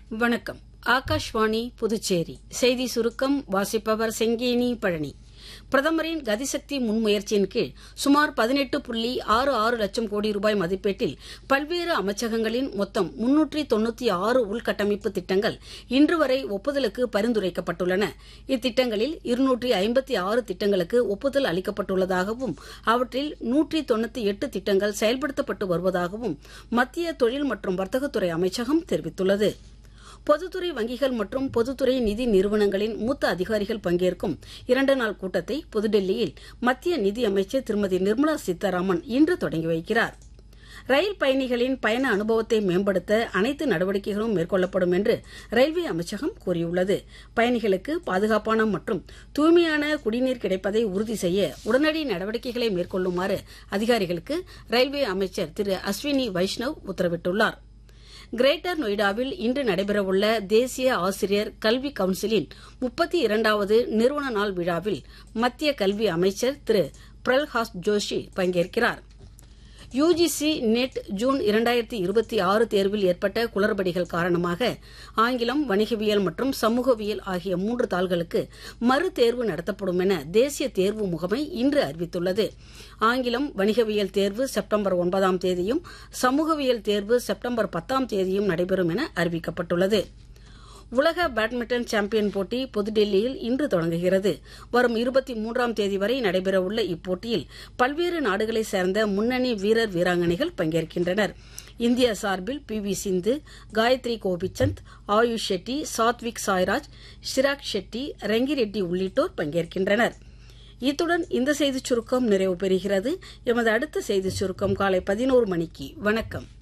வணக்கம் ஆகாஷ்வாணி புதுச்சேரி செய்தி சுருக்கம் வாசிப்பவர் செங்கேனி பழனி பிரதமரின் கதிசக்தி முன்முயற்சியின் கீழ் சுமார் பதினெட்டு புள்ளி ஆறு ஆறு லட்சம் கோடி ரூபாய் மதிப்பீட்டில் பல்வேறு அமைச்சகங்களின் மொத்தம் முன்னூற்றி தொண்ணூத்தி ஆறு உள்கட்டமைப்பு திட்டங்கள் இன்று வரை ஒப்புதலுக்கு பரிந்துரைக்கப்பட்டுள்ளன இத்திட்டங்களில் இருநூற்றி ஐம்பத்தி ஆறு திட்டங்களுக்கு ஒப்புதல் அளிக்கப்பட்டுள்ளதாகவும் அவற்றில் நூற்றி தொண்ணூத்தி எட்டு திட்டங்கள் செயல்படுத்தப்பட்டு வருவதாகவும் மத்திய தொழில் மற்றும் வர்த்தகத்துறை அமைச்சகம் தெரிவித்துள்ளது பொதுத்துறை வங்கிகள் மற்றும் பொதுத்துறை நிதி நிறுவனங்களின் மூத்த அதிகாரிகள் பங்கேற்கும் இரண்டு நாள் கூட்டத்தை புதுடெல்லியில் மத்திய நிதி அமைச்சர் திருமதி நிர்மலா சீதாராமன் இன்று தொடங்கி வைக்கிறார் ரயில் பயணிகளின் பயண அனுபவத்தை மேம்படுத்த அனைத்து நடவடிக்கைகளும் மேற்கொள்ளப்படும் என்று ரயில்வே அமைச்சகம் கூறியுள்ளது பயணிகளுக்கு பாதுகாப்பான மற்றும் தூய்மையான குடிநீர் கிடைப்பதை உறுதி செய்ய உடனடி நடவடிக்கைகளை மேற்கொள்ளுமாறு அதிகாரிகளுக்கு ரயில்வே அமைச்சர் திரு அஸ்வினி வைஷ்ணவ் உத்தரவிட்டுள்ளார் கிரேட்டர் நொய்டாவில் இன்று நடைபெறவுள்ள தேசிய ஆசிரியர் கல்வி கவுன்சிலின் முப்பத்தி இரண்டாவது நிறுவன நாள் விழாவில் மத்திய கல்வி அமைச்சர் திரு பிரல்ஹாஸ் ஜோஷி பங்கேற்கிறார் யுஜிசி நெட் ஜூன் இரண்டாயிரத்தி இருபத்தி ஆறு தேர்வில் ஏற்பட்ட குளறுபடிகள் காரணமாக ஆங்கிலம் வணிகவியல் மற்றும் சமூகவியல் ஆகிய மூன்று தாள்களுக்கு மறு தேர்வு நடத்தப்படும் என தேசிய தேர்வு முகமை இன்று அறிவித்துள்ளது ஆங்கிலம் வணிகவியல் தேர்வு செப்டம்பர் ஒன்பதாம் தேதியும் சமூகவியல் தேர்வு செப்டம்பர் பத்தாம் தேதியும் நடைபெறும் என அறிவிக்கப்பட்டுள்ளது உலக பேட்மிண்டன் சாம்பியன் போட்டி புதுடெல்லியில் இன்று தொடங்குகிறது வரும் இருபத்தி மூன்றாம் தேதி வரை நடைபெறவுள்ள இப்போட்டியில் பல்வேறு நாடுகளைச் சேர்ந்த முன்னணி வீரர் வீராங்கனைகள் பங்கேற்கின்றனர் இந்திய சார்பில் பி வி சிந்து காயத்ரி கோபிச்சந்த் ஆயுஷ் ஷெட்டி சாத்விக் சாய்ராஜ் ஷிராக் ஷெட்டி ரெங்கிரெட்டி உள்ளிட்டோர் பங்கேற்கின்றனர் இத்துடன் இந்த செய்திச் சுருக்கம் நிறைவு பெறுகிறது எமது அடுத்த செய்திச் சுருக்கம் காலை பதினோரு மணிக்கு வணக்கம்